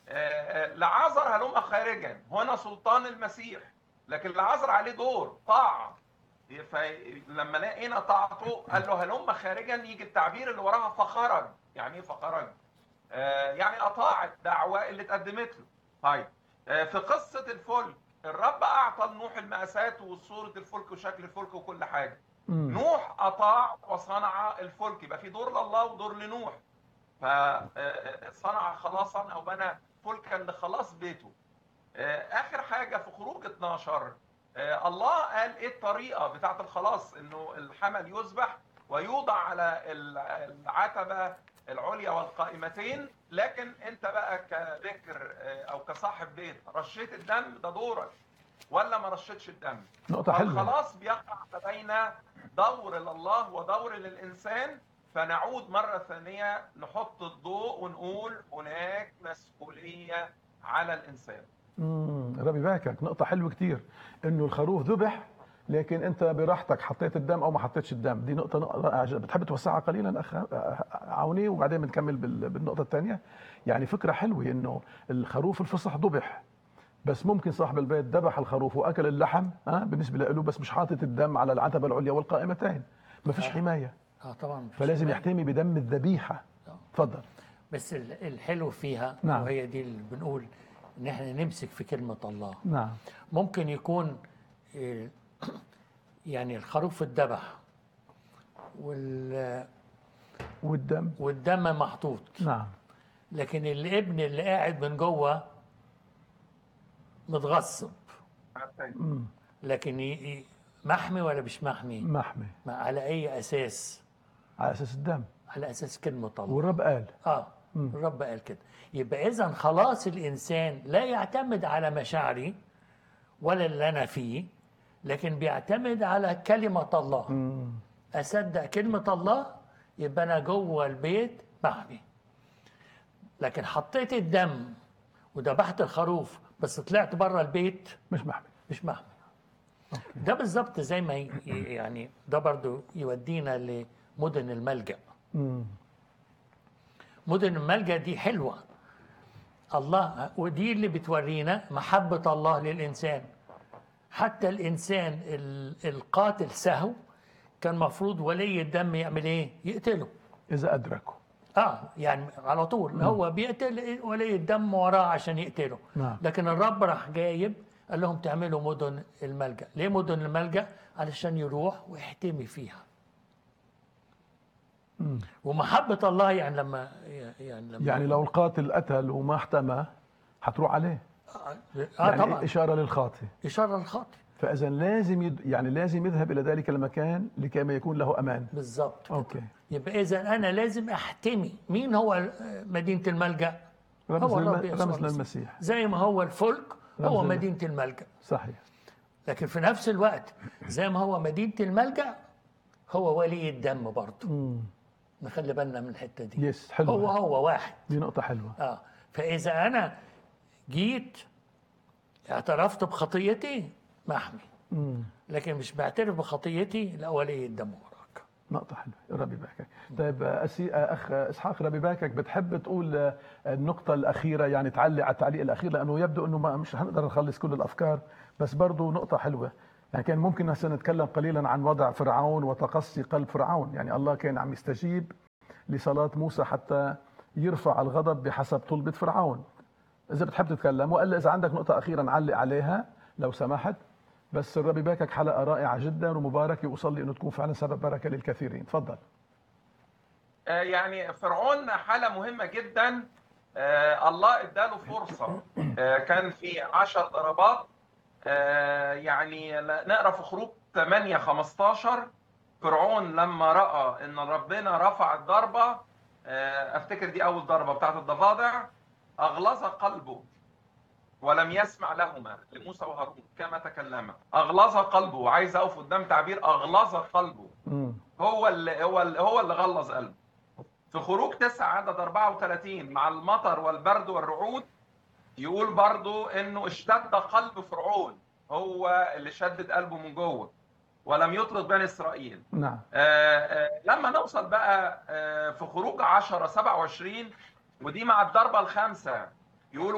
آه، لعازر هلم خارجا هنا سلطان المسيح لكن لعازر عليه دور طاعة فلما لقينا طاعته قال له هلم خارجا يجي التعبير اللي وراها فخرج يعني ايه فخرج؟ آه، يعني اطاع الدعوه اللي اتقدمت له. طيب آه، في قصه الفلك الرب اعطى لنوح المقاسات وصوره الفلك وشكل الفلك وكل حاجه. مم. نوح اطاع وصنع الفلك يبقى في دور لله ودور لنوح. فصنع خلاصا او بنى فلكا لخلاص بيته. آه، اخر حاجه في خروج 12 آه، الله قال ايه الطريقه بتاعه الخلاص انه الحمل يذبح ويوضع على العتبه العليا والقائمتين لكن انت بقى كذكر آه، او كصاحب بيت رشيت الدم ده دورك ولا ما رشيتش الدم نقطة حلوة الخلاص بيقع بين دور لله ودور للإنسان فنعود مرة ثانية نحط الضوء ونقول هناك مسؤولية على الإنسان امم ربي باكك نقطة حلوة كتير انه الخروف ذبح لكن انت براحتك حطيت الدم او ما حطيتش الدم دي نقطة نقطة رائعة جدا بتحب توسعها قليلا اخ عوني وبعدين بنكمل بال- بالنقطة الثانية يعني فكرة حلوة انه الخروف الفصح ذبح بس ممكن صاحب البيت ذبح الخروف واكل اللحم ها بالنسبة له بس مش حاطط الدم على العتبة العليا والقائمتين ما فيش آه. حماية اه طبعا مفيش فلازم كلام. يحتمي بدم الذبيحة آه. تفضل بس ال- الحلو فيها نعم. وهي دي اللي بنقول ان احنا نمسك في كلمه الله نعم ممكن يكون آه، يعني الخروف اتذبح وال- والدم والدم محطوط نعم لكن الابن اللي قاعد من جوه متغصب مم. لكن ي- ي- محمي ولا مش محمي محمي ما على اي اساس على اساس الدم على اساس كلمه الله والرب قال اه الرب قال كده يبقى اذا خلاص الانسان لا يعتمد على مشاعري ولا اللي انا فيه لكن بيعتمد على كلمه الله مم. اصدق كلمه الله يبقى انا جوه البيت محمي لكن حطيت الدم وذبحت الخروف بس طلعت بره البيت مش محمي مش محمي ده بالظبط زي ما ي- يعني ده برضو يودينا لمدن الملجأ مم. مدن الملجأ دي حلوة الله ودي اللي بتورينا محبة الله للإنسان حتى الإنسان ال- القاتل سهو كان مفروض ولي الدم يعمل إيه؟ يقتله اذا ادركوا اه يعني على طول هو بيقتل ولي الدم وراه عشان يقتله نعم. لكن الرب راح جايب قال لهم تعملوا مدن الملجأ ليه مدن الملجأ علشان يروح ويحتمي فيها ومحبة الله يعني لما يعني لما يعني لو القاتل قتل وما احتمى حتروح عليه اه يعني طبعا اشاره للخاطئ إشارة الخاطئ فاذا لازم يد... يعني لازم يذهب الى ذلك المكان لكي ما يكون له امان بالظبط كده. اوكي يبقى إذا أنا لازم أحتمي مين هو مدينة الملجأ؟ رمز, هو الرب للم... يسوع رمز المسيح. للمسيح زي ما هو الفلك هو رمز لل- مدينة الملجأ صحيح لكن في نفس الوقت زي ما هو مدينة الملجأ هو ولي الدم برضه مم. نخلي بالنا من الحتة دي يس حلو هو هو واحد دي نقطه حلوه اه فإذا أنا جيت اعترفت بخطيتي محمي مم. لكن مش بعترف بخطيتي لا ولي الدم وراك نقطة حلوة ربي باكك طيب أسي... أخ إسحاق ربي باكك بتحب تقول آه، النقطة الأخيرة يعني تعلق على التعليق الأخير لأنه يبدو أنه ما مش هنقدر نخلص كل الأفكار بس برضو نقطة حلوة يعني كان ممكن هسه نتكلم قليلا عن وضع فرعون وتقصي قلب فرعون يعني الله كان عم يستجيب لصلاة موسى حتى يرفع الغضب بحسب طلبة فرعون إذا بتحب تتكلم وإلا إذا عندك نقطة أخيرة نعلق عليها لو سمحت بس الربي باكك حلقة رائعة جدا ومباركة وأصلي أنه تكون فعلا سبب بركة للكثيرين تفضل آه، يعني فرعون حالة مهمة جدا آه، الله اداله فرصة آه، كان في عشر ضربات آه، يعني لا- نقرا في خروج 8 15 فرعون لما رأى ان ربنا رفع الضربة آه، افتكر دي اول ضربة بتاعت الضفادع اغلظ قلبه ولم يسمع لهما لموسى وهارون كما تكلما اغلظ قلبه عايز اقف قدام تعبير اغلظ قلبه مم. هو اللي هو اللي هو اللي غلظ قلبه في خروج 9 عدد 34 مع المطر والبرد والرعود يقول برضو انه اشتد قلب فرعون هو اللي شدد قلبه من جوه ولم يطرد بني اسرائيل نعم آه، آه، لما نوصل بقى آه، في خروج 10 27 ودي مع الضربه الخامسه يقولوا